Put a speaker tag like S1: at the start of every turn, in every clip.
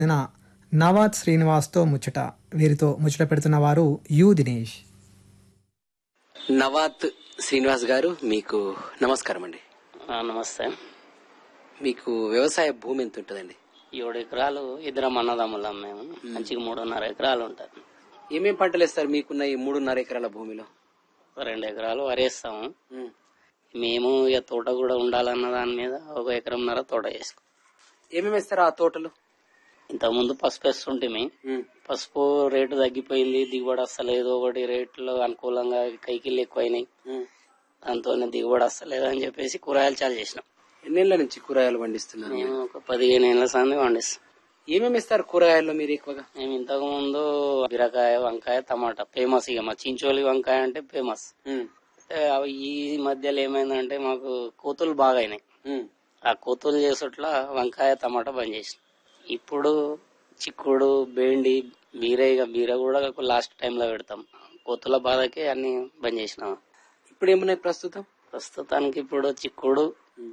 S1: చెందిన నవాజ్ శ్రీనివాస్తో ముచ్చట వీరితో ముచ్చట పెడుతున్న వారు యు దినేష్
S2: నవాత్ శ్రీనివాస్ గారు మీకు నమస్కారం అండి
S3: ఆ, నమస్తే
S2: మీకు వ్యవసాయ భూమి ఎంత ఉంటుందండి
S3: ఏడు ఎకరాలు ఇద్దరం అన్నదమ్ములం మేము మంచిగా మూడున్నర ఎకరాలు ఉంటాయి
S2: ఏమేం పంటలు వేస్తారు మీకున్న ఈ మూడున్నర ఎకరాల భూమిలో
S3: ఒక రెండు ఎకరాలు వరేస్తాము మేము ఇక తోట కూడా ఉండాలన్న దాని మీద ఒక ఎకరంన్నర తోట వేసుకో
S2: ఏమేమి వేస్తారు ఆ తోటలు
S3: ఇంతకుముందు పసుపు వేస్తుంటిమి పసుపు రేటు తగ్గిపోయింది దిగుబడి వస్తలేదు ఒకటి రేట్లు అనుకూలంగా కైకిళ్ళు ఎక్కువైనాయి దాంతో దిగుబడి వస్తలేదు అని చెప్పేసి కూరగాయలు చాలు చేసినాం
S2: ఎన్నేళ్ల నుంచి కూరగాయలు పండిస్తున్నారు
S3: మేము ఒక పదిహేను ఏళ్ళ సంది పండిస్తాం
S2: ఏమేమి వేస్తారు కూరగాయల్లో మీరు ఎక్కువగా
S3: మేము ఇంతకు ముందు బీరకాయ వంకాయ టమాటా ఫేమస్ ఇక మా చించోలి వంకాయ అంటే ఫేమస్ అంటే అవి ఈ మధ్యలో ఏమైందంటే మాకు కోతులు బాగా అయినాయి ఆ కోతులు చేసుట్ల వంకాయ టమాటా బంద్ చేసిన ఇప్పుడు చిక్కుడు బేండి బీర ఇక బీర కూడా లాస్ట్ టైం లో పెడతాం కోతుల బాధకి అన్ని బంద్ చేసినాం
S2: ఇప్పుడు ఏమున్నాయి ప్రస్తుతం
S3: ప్రస్తుతానికి ఇప్పుడు చిక్కుడు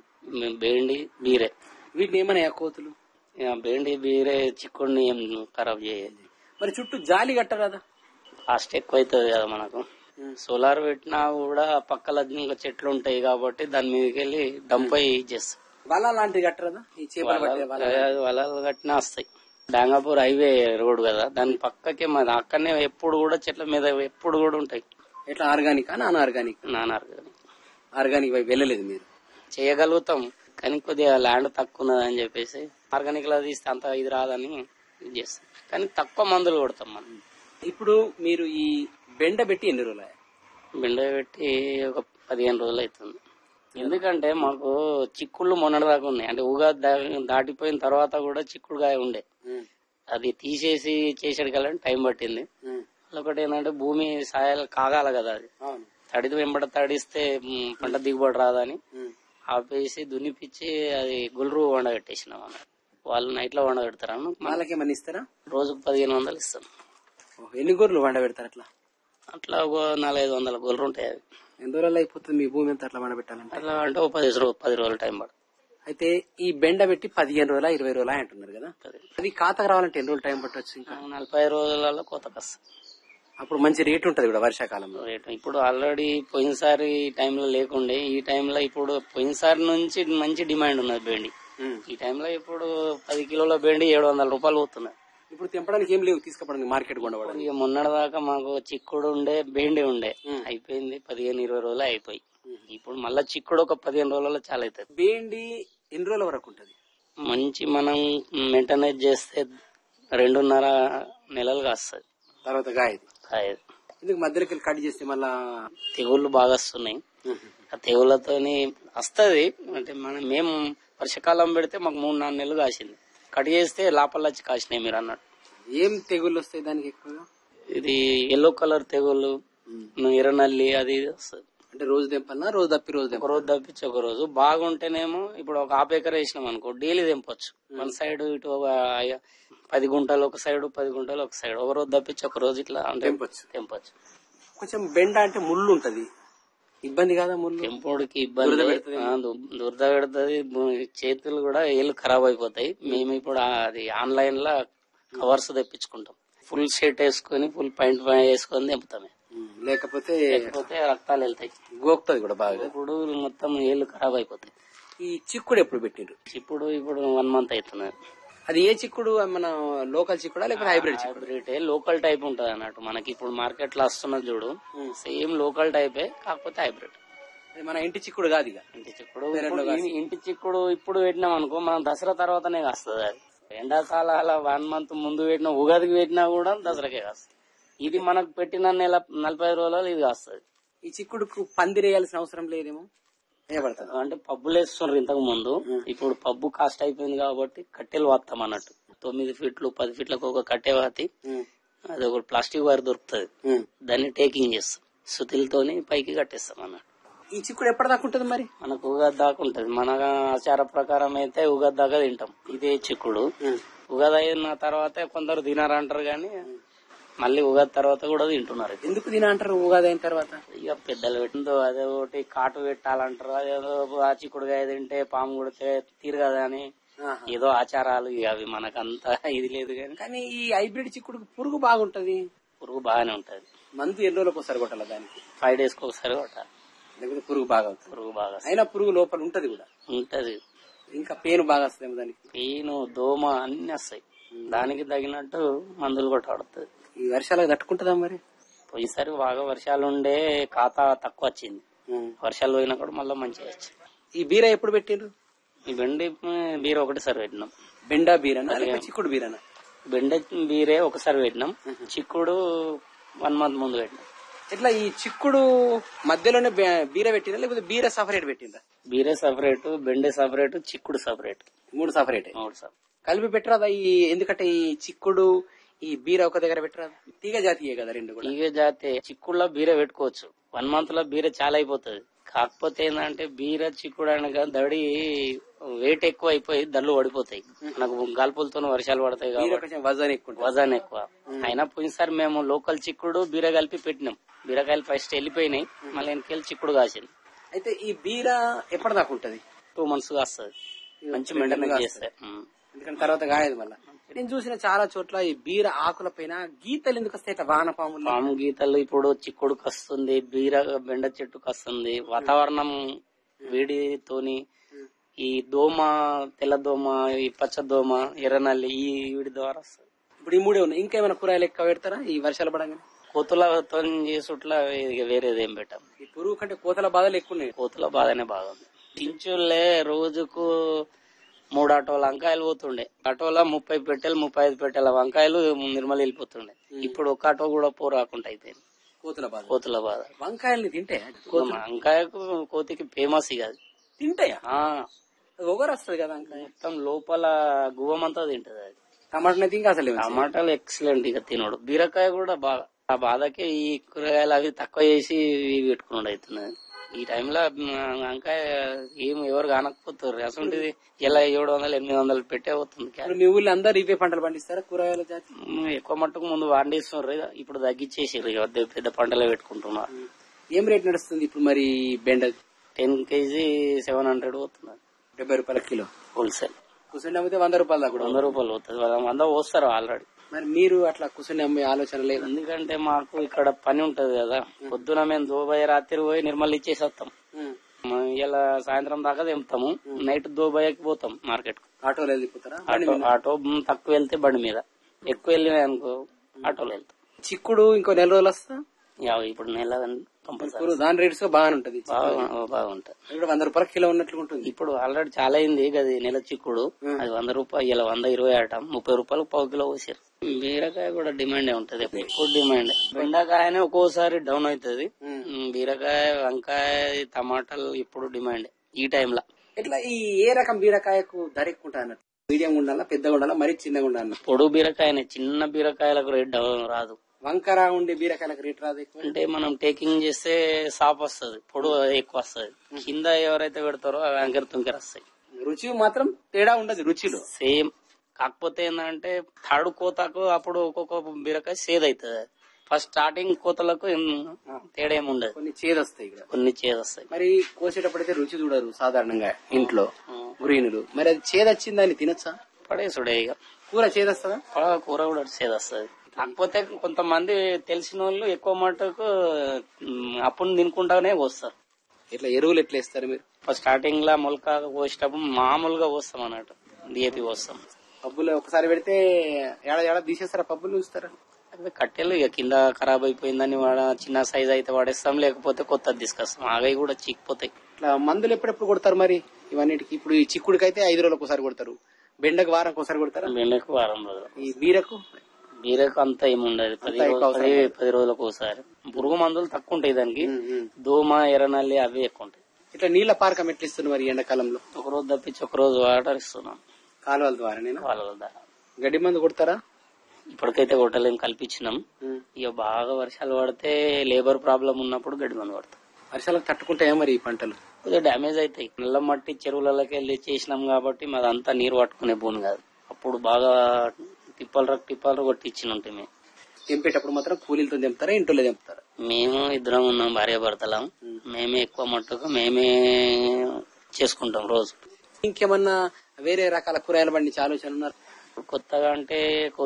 S3: బేండి బీరే
S2: వీటిని ఏమన్నాయి ఆ కోతులు
S3: ఇక బేండి బీరే చిక్కుడిని ఏం ఖరాబ్ చేయదు
S2: మరి చుట్టూ జాలి కట్టరాదా
S3: కాస్ట్ ఎక్కువ అవుతుంది కదా మనకు సోలార్ పెట్టినా కూడా పక్కల ఇంకా చెట్లు ఉంటాయి కాబట్టి దాని మీదకి వెళ్ళి డంప్ అయ్యి చేస్తాం
S2: వల లాంటివి కట్టరాదా ఈ చేపలు పట్టే వల
S3: వలలు కట్టినా వస్తాయి డాంగాపూర్ హైవే రోడ్ కదా దాని పక్కకే మాది అక్కడనే ఎప్పుడు కూడా చెట్ల మీద ఎప్పుడు కూడా ఉంటాయి
S2: ఎట్లా ఆర్గానిక్ నాన్ ఆర్గానిక్
S3: నానార్
S2: ఆర్గానిక్ వైపు వెళ్ళలేదు మీరు
S3: చేయగలుగుతాం కానీ కొద్దిగా ల్యాండ్ తక్కువ ఉన్నది అని చెప్పేసి ఆర్గానిక్ లా తీస్తే అంత ఇది రాదని ఇది చేస్తాం కానీ తక్కువ మందులు కొడతాం మనం
S2: ఇప్పుడు మీరు ఈ బెండ పెట్టి ఎన్ని రోజులు అయ్యాయి?
S3: బిండ పెట్టి ఒక పదిహేను రోజులు అవుతుంది ఎందుకంటే మాకు చిక్కుళ్ళు మొన్నటిదాకా ఉన్నాయి అంటే ఉగాది దా- దాటిపోయిన తర్వాత కూడా చిక్కుడుకాయ ఉండే అది తీసేసి చేసేటికల్లా టైం పట్టింది ఒకటి ఏంటంటే భూమి సాయాలు కాగాల కదా అది
S2: అవును
S3: తడిది వెంబడ తడిస్తే మ్, పంట దిగుబడి రాదని ఆపేసి దున్నిపిచ్చి అది గుల్రు వండగట్టేసినాం అన్నమాట వాళ్ళు నైట్ లో వండగడతారు
S2: వాళ్ళకేమన్నా ఇస్తారా
S3: రోజుకు పదిహేను వందలు ఇస్తాం
S2: ఓహో, ఎన్ని గొర్రెలు వండ పెడతారు అట్లా
S3: అట్లా ఒక నాలుగైదు వందల గొర్రెలు ఉంటాయి అవి
S2: ఎన్ని రోజులు అయిపోతుంది మీ భూమి అంతా అట్లా వండ పెట్టాలంటే
S3: అట్లా అంటే ఒక పది రోజు పది రోజులు టైం పడుతుంది
S2: అయితే ఈ బెండ పెట్టి పదిహేను రోజుల ఇరవై రోజుల అంటున్నారు కదా అది ఖాతాకు రావాలంటే ఎన్ని రోజులు టైం పట్టవచ్చు ఇంకా
S3: నలభై రోజులలో కొత్త కస్తాం
S2: అప్పుడు మంచి రేట్ ఉంటది కూడా వర్షాకాలంలో
S3: రేటు ఇప్పుడు ఆల్రెడీ పోయినసారి ఈ టైంలో లేకుండే ఈ టైంలో ఇప్పుడు పోయినసారి నుంచి మంచి డిమాండ్ ఉన్నది బెండి ఈ టైంలో ఇప్పుడు పది కిలోల బెండి ఏడు వందల రూపాయలు పోతున్నాయి
S2: ఇప్పుడు తెంపడానికి ఏం లేవు తీసుకుపోవడానికి మార్కెట్ కొండవడానికి
S3: ఇక మొన్నటి దాకా మాకు చిక్కుడు ఉండే బెండి ఉండే అయిపోయింది పదిహేను ఇరవై రోజులు అయిపోయి ఇప్పుడు మళ్ళా చిక్కుడు ఒక పదిహేను రోజులలో చాలా అవుతుంది
S2: బేండి ఎన్ని రోజుల వరకు ఉంటది
S3: మంచి మనం మెయింటెనెన్స్ చేస్తే రెండున్నర నెలలు కాస్తుంది
S2: తర్వాత గాయది
S3: కాయదు
S2: ఎందుకు మధ్యలోకి వెళ్ళి కట్ చేస్తే మళ్ళా
S3: తెగుళ్ళు బాగా వస్తున్నాయి ఆ తెగుళ్ళతోని వస్తది అంటే మనం మేము వర్షాకాలం పెడితే మాకు మూడు నాలుగు నెలలు కాసింది కట్ చేస్తే లోపల వచ్చి కాసినాయి మీరు అన్నట్టు
S2: ఏం తెగుళ్ళు వస్తాయి దానికి ఎక్కువగా
S3: ఇది ఎల్లో కలర్ తెగుళ్ళు ఎర్రనల్లి అది ఇది వస్తుంది
S2: అంటే రోజు తెంపన్నా రోజు తప్పి రోజు
S3: ఒక
S2: తెంప
S3: రోజు తప్పించి ఒక రోజు బాగుంటేనేమో ఇప్పుడు ఒక హాఫ్ ఎకర్ వేసినాం అనుకో డైలీ తెంపొచ్చు వన్ సైడ్ ఇటు ఒక పది గుంటలు ఒక సైడ్ పది గుంటలు ఒక సైడ్ ఒక రోజు తప్పించి ఒక రోజు ఇట్లా అంటే
S2: తెంపొచ్చు.
S3: తెంపొచ్చు
S2: కొంచెం బెండ అంటే ముళ్ళు ఉంటది ఇబ్బంది కాదా ముళ్ళు
S3: తెంపుడికి ఇబ్బంది ఆ, దు- దురద పెడుతుంది చేతులు కూడా ఏళ్ళు ఖరాబ్ అయిపోతాయి మేము ఇప్పుడు ఆ- అది ఆన్లైన్ లో కవర్స్ తెప్పించుకుంటాం ఫుల్ షర్ట్ వేసుకొని ఫుల్ పాయింట్ వేసుకొని తెంపుతాం
S2: లేకపోతే
S3: లేకపోతే రక్తాలు వెళ్తాయి
S2: గోక్తది కూడా బాగా
S3: ఇప్పుడు మొత్తం ఏళ్ళు ఖరాబ్ అయిపోతాయి
S2: ఈ చిక్కుడు ఎప్పుడు పెట్టిండ్రు
S3: ఇప్పుడు ఇప్పుడు వన్ మంత్ అవుతున్నది
S2: అది ఏ చిక్కుడు మన లోకల్ చిక్కుడా లేకపోతే హైబ్రిడ్ చిక్కుడు
S3: హైబ్రిడ్ లోకల్ టైప్ ఉంటది అన్నట్టు మనకి ఇప్పుడు మార్కెట్ లో వస్తున్నది చూడు సేమ్ లోకల్ టైపే కాకపోతే హైబ్రిడ్
S2: అది మన ఇంటి చిక్కుడు కాదు ఇక
S3: ఇంటి చిక్కుడు ఇప్పుడు ఈ- ఇంటి చిక్కుడు ఇప్పుడు పెట్టినాం అనుకో మనం దసరా తర్వాతనే కాస్తుంది అది ఎండాకాలాల వన్ మంత్ ముందు పెట్టిన ఉగాదికి పెట్టినా కూడా దసరాకే కాస్తుంది ఇది మనకు పెట్టిన నెల నలభై రోజులు ఇది కాస్తుంది
S2: ఈ చిక్కుడుకు పందిరేయాల్సిన అవసరం లేదేమో వేయబడుతుంది
S3: అంటే పబ్బులు వేస్తున్నారు ఇంతకు ముందు ఇప్పుడు పబ్బు కాస్ట్ అయిపోయింది కాబట్టి కట్టెలు వాస్తాం అన్నట్టు తొమ్మిది ఫీట్లు పది ఫీట్లకు ఒక కట్టె వాతి అది ఒక ప్లాస్టిక్ వైర్ దొరుకుతుంది దాన్ని టేకింగ్ చేస్తాం సుతిలతోని పైకి కట్టేస్తాం అన్నట్టు
S2: ఈ చిక్కుడు ఎప్పటిదాకా ఉంటుంది మరి
S3: మనకు ఉగాది దాకా ఉంటది మన ఆచార ప్రకారం అయితే ఉగాది దాకా తింటాం ఇదే చిక్కుడు ఉగాది అయిన తర్వాత కొందరు తినారంటారు కానీ మళ్ళీ ఉగాది తర్వాత కూడా తింటున్నారు
S2: ఎందుకు తిన అంటారు ఉగాది అయిన తర్వాత
S3: ఇక పెద్దలు పెట్టిందో అదే ఒకటి కాటు పెట్టాలంటారు అదేదో ఆ చిక్కుడుకాయ తింటే పాము కొడితే తీరు కదా అని
S2: ఆహా.
S3: ఏదో ఆచారాలు ఇక అవి మనకంత ఇది లేదు కానీ
S2: కానీ ఈ హైబ్రిడ్ చిక్కుడు పురుగు బాగుంటది
S3: పురుగు బాగానే ఉంటది
S2: మంత్ ఎన్ని రోజులకు ఒకసారి కొట్టాలి దానికి
S3: ఫైవ్ డేస్ కి ఒకసారి కొట్టాలి
S2: లేకపోతే పురుగు బాగా అవుతుంది
S3: పురుగు బాగా వస్తది.
S2: అయినా పురుగు లోపల ఉంటది కూడా
S3: ఉంటది
S2: ఇంకా పేను బాగా వస్తుందేమో దానికి
S3: పెయిన్ దోమ అన్ని వస్తాయి దానికి తగినట్టు మందులు కొట్టాడుతుంది
S2: ఈ వర్షాలకు తట్టుకుంటుందా మరి
S3: పోయినసారి బాగా వర్షాలు ఉండే ఖాతా తక్కువ వచ్చింది వర్షాలు పోయినా కూడా మళ్ళీ మంచిగా వచ్చింది
S2: ఈ బీర ఎప్పుడు పెట్టిండ్రు
S3: ఈ బెండి బీర ఒకటిసారి పెట్టినాం
S2: బెండా బీరనా లేక చిక్కుడు బీరనా
S3: బెండ బీరే ఒకసారి పెట్టినాం చిక్కుడు వన్ మంత్ ముందు పెట్టినాం
S2: ఇట్లా ఈ చిక్కుడు మధ్యలోనే బె- బీర పెట్టిందా లేకపోతే బీర సపరేట్ పెట్టిందా
S3: బీరే సపరేట్ బెండే సపరేట్ చిక్కుడు సపరేట్
S2: మూడు సపరేట్
S3: మూడు సపరేట్
S2: కలిపి పెట్టరాదా ఈ ఎందుకంటే ఈ చిక్కుడు ఈ బీర ఒక దగ్గర పెట్టరాదా తీగ జాతీయే కదా రెండు కూడా
S3: ఇవే జాతే చిక్కుడులో బీర పెట్టుకోవచ్చు వన్ మంత్ లో బీర చాలా అయిపోతుంది కాకపోతే ఏంటంటే బీర చిక్కుడు అనగా దడి వెయిట్ ఎక్కువ అయిపోయి దళ్ళు పడిపోతాయి మనకు గాల్పులతో వర్షాలు పడతాయి
S2: బీర
S3: కాబట్టి
S2: కొంచెం వజన్ ఎక్కువ ఉంటుంది.
S3: వజన్ ఎక్కువ అయినా పోయినసారి మేము లోకల్ చిక్కుడు బీర కలిపి పెట్టినాం బీరకాయలు ఫస్ట్ వెళ్ళిపోయినాయి మళ్ళీ వెనకెళ్ళి చిక్కుడు కాసింది
S2: అయితే ఈ బీర ఎప్పటిదాకా ఉంటది
S3: టూ మంత్స్ కాస్తుంది మంచి మెయింటెనెన్స్ చేస్తాయి ఉమ్.
S2: ఎందుకంటే తర్వాత గాయదు మళ్ళా నేను చూసిన చాలా చోట్ల ఈ బీర ఆకుల పైన గీతలు ఎందుకు వస్తాయి ఇట్లా వానపాములు
S3: పాము గీతలు ఇప్పుడు చిక్కుడుకు వస్తుంది బీర బెండ చెట్టుకు వస్తుంది వాతావరణం వేడితోని ఈ దోమ తెల్ల దోమ ఈ పచ్చ దోమ ఎర్రనల్లి ఈ వీడి ద్వారా వస్తుంది
S2: ఇప్పుడు ఈ మూడే ఉన్నాయి ఇంకేమైనా కూరగాయలు ఎక్కువ పెడతారా ఈ వర్షాలు పడంగానే
S3: కోతులతో చేసుట్లా ఇక వేరేది ఏం పెట్టాం
S2: ఈ పురుగు కంటే కోతల బాధలు ఎక్కువ ఉన్నాయి
S3: కోతుల బాధనే బాగుంది పించులే రోజుకు మూడు ఆటోల వంకాయలు పోతుండే ఆటోల ముప్పై పెట్టెలు ముప్పై ఐదు పెట్టెల వంకాయలు నిర్మల్ వెళ్ళిపోతుండే ఇప్పుడు ఒక ఆటో కూడా పో రాకుండా అయిపోయింది
S2: కోతుల బాధ
S3: కోతుల బాధ
S2: వంకాయల్ని తింటే
S3: వంకాయకు కోతికి ఫేమస్ ఇక అది
S2: తింటాయా
S3: ఆ,
S2: ఒగరు వస్తుంది కదా వంకాయ
S3: మొత్తం లోపల గువ్వమంతా తింటది అది
S2: టమాటా అయితే ఇంకా అసలు ఏమి చేయదు.
S3: టమాటాలు ఎక్సలెంట్ ఇక తినడు బీరకాయ కూడా బాగా ఆ బాధకి ఈ కూరగాయలు అవి తక్కువ చేసి ఇవి పెట్టుకున్నాడు అవుతున్నది ఈ టైంలో వంకాయ ఏం ఎవరు కానకపోతారు అసలు ఇలా ఏడు వందలు ఎనిమిది వందలు పెట్టే పోతుంది క్యారెట్.
S2: ఇప్పుడు మీ ఊళ్ళో అందరు ఇవే పంటలు పండిస్తారా కూరగాయల జాతి
S3: ఉమ్, ఎక్కువ మట్టుకు ముందు పండిస్తున్నారు ఇక ఇప్పుడు తగ్గించేసారు ఇక పెద్ద- పెద్ద పంటలు పెట్టుకుంటున్నారు
S2: ఏం రేట్ నడుస్తుంది ఇప్పుడు మరి బెండ
S3: టెన్ కేజీ సెవెన్ హండ్రెడ్ పోతున్నారు
S2: డెబ్బై రూపాయల కిలో
S3: హోల్సేల్
S2: కుసండి అమ్మితే వంద రూపాయల దాకా కూడా
S3: వంద రూపాయలు పోతుంది వంద పోస్తారు ఆల్రెడీ
S2: మరి మీరు అట్లా కుసండి అమ్మే ఆలోచన లేదు
S3: ఎందుకంటే మాకు ఇక్కడ పని ఉంటది కదా పొద్దున మేము దోబయ్య రాత్రి పోయి నిర్మల్ ఇచ్చేసి వస్తాం ఇలా సాయంత్రం దాకా తెంపుతాము నైట్ దోబయ్యకి పోతాం మార్కెట్
S2: ఆటోలో వెళ్ళిపోతారా
S3: ఆటో ఆటో మ్, తక్కువ వెళ్తే బండి మీద ఎక్కువ వెళ్ళినాయి అనుకో ఆటోలో వెళ్తాం
S2: చిక్కుడు ఇంకో నెల రోజులు వస్తా
S3: యా, ఇప్పుడు నెల కంపల్సరీ
S2: కూర దాని రేట్స్ బాగానే ఉంటది
S3: బాగా బాగుంటది
S2: ఇక్కడ వంద రూపాయల కిలో ఉన్నట్లు ఉంటుంది
S3: ఇప్పుడు ఆల్రెడీ చాలా అయింది అది నెల చిక్కుడు అది వంద రూపాయలు ఇలా వంద ఇరవై ఆట ముప్పై రూపాయలు పావు కిలో పోసారు బీరకాయ కూడా డిమాండ్ ఉంటది ఎక్కువ డిమాండ్ బెండకాయనే ఒక్కోసారి డౌన్ అవుతుంది బీరకాయ వంకాయ టమాటాలు ఇప్పుడు డిమాండ్ ఈ టైంలో
S2: ఇట్లా ఈ ఏ రకం బీరకాయకు ధర ఎక్కువ ఉంటుంది అన్నట్టు మీడియం ఉండాలా పెద్దగా ఉండాలా మరీ చిన్నగా ఉండాలి
S3: పొడు బీరకాయనే చిన్న బీరకాయలకు రేట్ డౌన్ రాదు
S2: వంకర ఉండే బీరకాయలకు రేట్ రాదు ఎక్కువ
S3: అంటే మనం టేకింగ్ చేస్తే సాప్ వస్తుంది పొడు ఎక్కువ వస్తుంది కింద ఎవరైతే పెడతారో అవి అంకెర తుంకెర వస్తాయి
S2: రుచి మాత్రం తేడా ఉండదు రుచిలో
S3: సేమ్ కాకపోతే ఏంటంటే థర్డ్ కోతకు అప్పుడు ఒక్కొక్క బీరకాయ సేద్ అవుతుంది ఫస్ట్ స్టార్టింగ్ కోతలకు ఏం తేడా ఏమి ఉండదు
S2: కొన్ని చేదు వస్తాయి ఇక్కడ
S3: కొన్ని చేదు వస్తాయి
S2: మరి కోసేటప్పుడైతే రుచి చూడరు సాధారణంగా ఇంట్లో గృహిణులు మరి అది చేదు వచ్చిందని తినొచ్చా
S3: పడేసుడే ఇక
S2: కూర చేదు వస్తుందా
S3: ప- కూర కూడా చేదు వస్తుంది కాకపోతే కొంతమంది తెలిసిన వాళ్ళు ఎక్కువ మటుకు మ్, అప్పుడు తినుకుంటానే పోస్తారు
S2: ఇట్లా ఎరువులు ఎట్లా వేస్తారు మీరు
S3: ఫస్ట్ స్టార్టింగ్ లా మొలక పోసేటప్పుడు మామూలుగా పోస్తాం అన్నట్టు డిఏపి పోస్తాం
S2: పబ్బులు ఒకసారి పెడితే ఏడా ఏడా తీసేస్తారా పబ్బులు ఉంచుతారా
S3: అవి కట్టెలు ఇక కింద ఖరాబ్ అయిపోయిందని వాడ చిన్న సైజ్ అయితే వాడేస్తాం లేకపోతే కొత్తది తీసుకొస్తాం అవి కూడా చీకిపోతాయి
S2: ఇట్లా మందులు ఎప్పుడెప్పుడు కొడతారు మరి ఇవన్నిటికి ఇప్పుడు ఈ చిక్కుడికి అయితే ఐదు రోజులకు ఒకసారి కొడతారు బెండకు వారంకి ఒకసారి కొడతారా
S3: బెండకు వారం రోజులు
S2: ఈ బీరకు
S3: బీరకు అంతా ఏముండదు పది
S2: ఎక్కువ
S3: రోజులు పది పది రోజులకు ఒకసారి పురుగు మందులు తక్కువ ఉంటాయి దానికి దోమ ఎర్రనల్లి అవి ఎక్కువ ఉంటాయి
S2: ఇట్లా నీళ్ల పారకం ఎట్లా ఇస్తుంది మరి ఈ ఎండాకాలంలో
S3: ఒక రోజు తప్పించి ఒక రోజు వాటర్ ఇస్తున్నాం
S2: కాలువల ద్వారా నేను
S3: వాళ్ళ ద్వారా
S2: గడ్డి మందు కొడతారా
S3: ఇప్పటికైతే కొట్టలేం కల్పించినాం ఇక బాగా వర్షాలు పడితే లేబర్ ప్రాబ్లం ఉన్నప్పుడు గడ్డి మందు పడతాం
S2: వర్షాలకు తట్టుకుంటాయా మరి ఈ పంటలు
S3: కొద్దిగా డ్యామేజ్ అవుతాయి నల్ల మట్టి చెరువులకి వెళ్ళి చేసినాం కాబట్టి మాదంతా నీరు పట్టుకునే భూమి కాదు అప్పుడు బాగా టిప్పలు రక్ టిప్పలు కొట్టించిన ఉంటాయి మేము
S2: తెంపేటప్పుడు మాత్రం కూలీలతో తెంపుతారా ఇంట్లో తెంపుతారా
S3: మేము ఇద్దరం ఉన్నాం భార్య భర్తలం మేమే ఎక్కువ మట్టుకు మేమే చేసుకుంటాం రోజు
S2: ఇంకేమన్నా వేరే రకాల కూరగాయలు పండించే ఆలోచన ఉన్నారు
S3: కొత్తగా అంటే